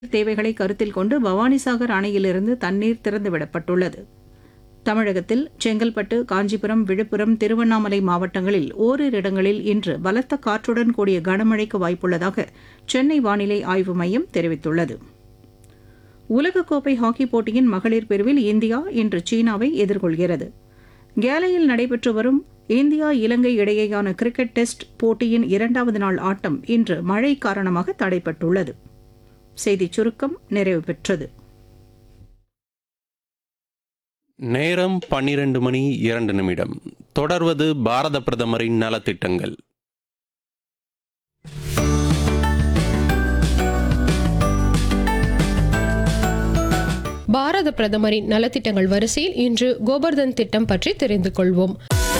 தேவைகளை கருத்தில் கொண்டு பவானிசாகர் அணையிலிருந்து தண்ணீர் திறந்துவிடப்பட்டுள்ளது தமிழகத்தில் செங்கல்பட்டு காஞ்சிபுரம் விழுப்புரம் திருவண்ணாமலை மாவட்டங்களில் ஓரிரு இடங்களில் இன்று பலத்த காற்றுடன் கூடிய கனமழைக்கு வாய்ப்புள்ளதாக சென்னை வானிலை ஆய்வு மையம் தெரிவித்துள்ளது உலகக்கோப்பை ஹாக்கி போட்டியின் மகளிர் பிரிவில் இந்தியா இன்று சீனாவை எதிர்கொள்கிறது கேலையில் நடைபெற்று வரும் இந்தியா இலங்கை இடையேயான கிரிக்கெட் டெஸ்ட் போட்டியின் இரண்டாவது நாள் ஆட்டம் இன்று மழை காரணமாக தடைப்பட்டுள்ளது செய்திச் சுருக்கம் நிறைவு பெற்றது நேரம் பன்னிரண்டு மணி இரண்டு நிமிடம் தொடர்வது பாரத பிரதமரின் நலத்திட்டங்கள் பாரத பிரதமரின் நலத்திட்டங்கள் வரிசையில் இன்று கோபர்தன் திட்டம் பற்றி தெரிந்து கொள்வோம்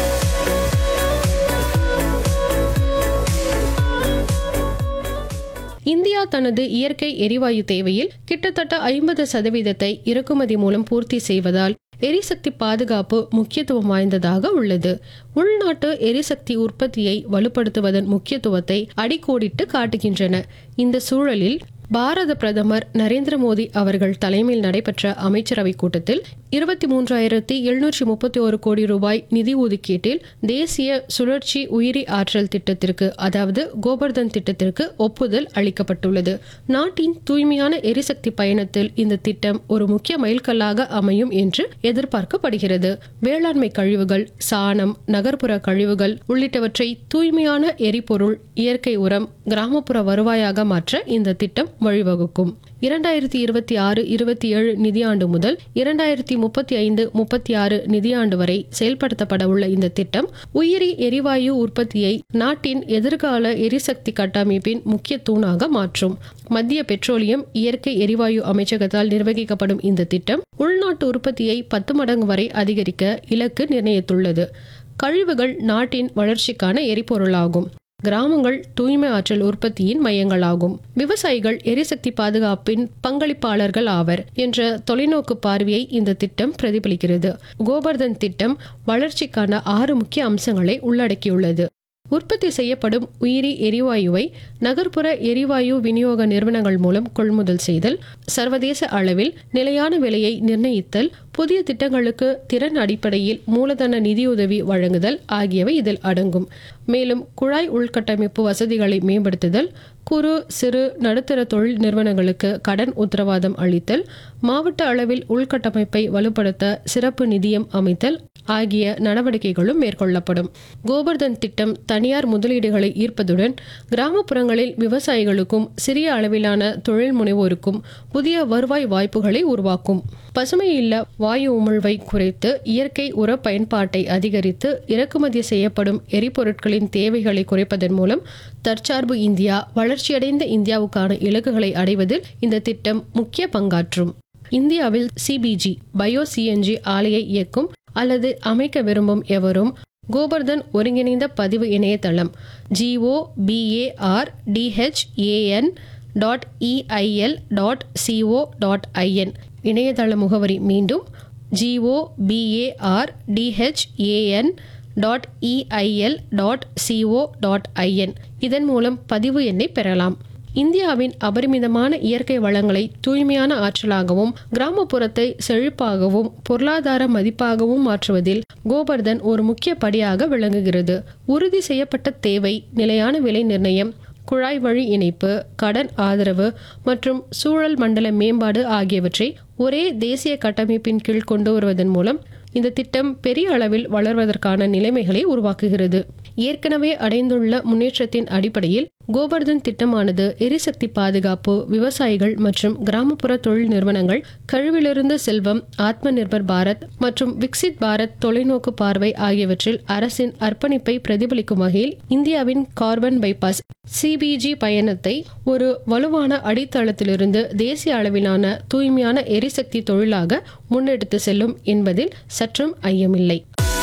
இந்தியா தனது இயற்கை எரிவாயு தேவையில் கிட்டத்தட்ட ஐம்பது சதவீதத்தை இறக்குமதி மூலம் பூர்த்தி செய்வதால் எரிசக்தி பாதுகாப்பு முக்கியத்துவம் வாய்ந்ததாக உள்ளது உள்நாட்டு எரிசக்தி உற்பத்தியை வலுப்படுத்துவதன் முக்கியத்துவத்தை அடிக்கோடிட்டு காட்டுகின்றன இந்த சூழலில் பாரத பிரதமர் நரேந்திர மோடி அவர்கள் தலைமையில் நடைபெற்ற அமைச்சரவை கூட்டத்தில் இருபத்தி மூன்றாயிரத்தி எழுநூற்றி முப்பத்தி ஒரு கோடி ரூபாய் நிதி ஒதுக்கீட்டில் தேசிய சுழற்சி உயிரி ஆற்றல் திட்டத்திற்கு அதாவது கோபர்தன் திட்டத்திற்கு ஒப்புதல் அளிக்கப்பட்டுள்ளது நாட்டின் தூய்மையான எரிசக்தி பயணத்தில் இந்த திட்டம் ஒரு முக்கிய மைல்கல்லாக அமையும் என்று எதிர்பார்க்கப்படுகிறது வேளாண்மை கழிவுகள் சாணம் நகர்ப்புற கழிவுகள் உள்ளிட்டவற்றை தூய்மையான எரிபொருள் இயற்கை உரம் கிராமப்புற வருவாயாக மாற்ற இந்த திட்டம் வழிவகுக்கும் இரண்டாயிரத்தி இருபத்தி ஆறு இருபத்தி ஏழு நிதியாண்டு முதல் இரண்டாயிரத்தி முப்பத்தி ஐந்து முப்பத்தி ஆறு நிதியாண்டு வரை செயல்படுத்தப்பட உள்ள இந்த திட்டம் உயிரி எரிவாயு உற்பத்தியை நாட்டின் எதிர்கால எரிசக்தி கட்டமைப்பின் முக்கிய தூணாக மாற்றும் மத்திய பெட்ரோலியம் இயற்கை எரிவாயு அமைச்சகத்தால் நிர்வகிக்கப்படும் இந்த திட்டம் உள்நாட்டு உற்பத்தியை பத்து மடங்கு வரை அதிகரிக்க இலக்கு நிர்ணயித்துள்ளது கழிவுகள் நாட்டின் வளர்ச்சிக்கான எரிபொருளாகும் கிராமங்கள் தூய்மை ஆற்றல் உற்பத்தியின் மையங்களாகும் விவசாயிகள் எரிசக்தி பாதுகாப்பின் பங்களிப்பாளர்கள் ஆவர் என்ற தொலைநோக்கு பார்வையை இந்த திட்டம் பிரதிபலிக்கிறது கோபர்தன் திட்டம் வளர்ச்சிக்கான ஆறு முக்கிய அம்சங்களை உள்ளடக்கியுள்ளது உற்பத்தி செய்யப்படும் உயிரி எரிவாயுவை நகர்ப்புற எரிவாயு விநியோக நிறுவனங்கள் மூலம் கொள்முதல் செய்தல் சர்வதேச அளவில் நிலையான விலையை நிர்ணயித்தல் புதிய திட்டங்களுக்கு திறன் அடிப்படையில் மூலதன நிதியுதவி வழங்குதல் ஆகியவை இதில் அடங்கும் மேலும் குழாய் உள்கட்டமைப்பு வசதிகளை மேம்படுத்துதல் குறு சிறு நடுத்தர தொழில் நிறுவனங்களுக்கு கடன் உத்தரவாதம் அளித்தல் மாவட்ட அளவில் உள்கட்டமைப்பை வலுப்படுத்த சிறப்பு நிதியம் அமைத்தல் ஆகிய நடவடிக்கைகளும் மேற்கொள்ளப்படும் கோபர்தன் திட்டம் தனியார் முதலீடுகளை ஈர்ப்பதுடன் கிராமப்புறங்களில் விவசாயிகளுக்கும் சிறிய அளவிலான தொழில் முனைவோருக்கும் புதிய வருவாய் வாய்ப்புகளை உருவாக்கும் பசுமை இல்ல வாயு உமிழ்வை குறைத்து இயற்கை உர பயன்பாட்டை அதிகரித்து இறக்குமதி செய்யப்படும் எரிபொருட்களின் தேவைகளை குறைப்பதன் மூலம் தற்சார்பு இந்தியா வளர்ச்சியடைந்த இந்தியாவுக்கான இலக்குகளை அடைவதில் இந்த திட்டம் முக்கிய பங்காற்றும் இந்தியாவில் சிபிஜி பயோ சிஎன்ஜி ஆலையை இயக்கும் அல்லது அமைக்க விரும்பும் எவரும் கோபர்தன் ஒருங்கிணைந்த பதிவு இணையதளம் GO BAR DHAN dot EIL dot CO dot IN இணையதள முகவரி மீண்டும் GO BAR DHAN dot EIL dot CO dot IN இதன் மூலம் பதிவு எண்ணை பெறலாம் இந்தியாவின் அபரிமிதமான இயற்கை வளங்களை தூய்மையான ஆற்றலாகவும் கிராமப்புறத்தை செழிப்பாகவும் பொருளாதார மதிப்பாகவும் மாற்றுவதில் கோபர்தன் ஒரு முக்கிய படியாக விளங்குகிறது உறுதி செய்யப்பட்ட தேவை நிலையான விலை நிர்ணயம் குழாய் வழி இணைப்பு கடன் ஆதரவு மற்றும் சூழல் மண்டல மேம்பாடு ஆகியவற்றை ஒரே தேசிய கட்டமைப்பின் கீழ் கொண்டு வருவதன் மூலம் இந்த திட்டம் பெரிய அளவில் வளர்வதற்கான நிலைமைகளை உருவாக்குகிறது ஏற்கனவே அடைந்துள்ள முன்னேற்றத்தின் அடிப்படையில் கோபர்தன் திட்டமானது எரிசக்தி பாதுகாப்பு விவசாயிகள் மற்றும் கிராமப்புற தொழில் நிறுவனங்கள் கழிவிலிருந்து செல்வம் ஆத்ம நிர்பர் பாரத் மற்றும் விக்சித் பாரத் தொலைநோக்கு பார்வை ஆகியவற்றில் அரசின் அர்ப்பணிப்பை பிரதிபலிக்கும் வகையில் இந்தியாவின் கார்பன் பைபாஸ் சிபிஜி பயணத்தை ஒரு வலுவான அடித்தளத்திலிருந்து தேசிய அளவிலான தூய்மையான எரிசக்தி தொழிலாக முன்னெடுத்து செல்லும் என்பதில் சற்றும் ஐயமில்லை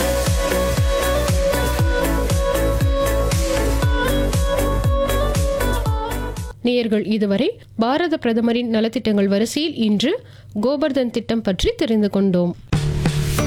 நேயர்கள் இதுவரை பாரத பிரதமரின் நலத்திட்டங்கள் வரிசையில் இன்று கோபர்தன் திட்டம் பற்றி தெரிந்து கொண்டோம்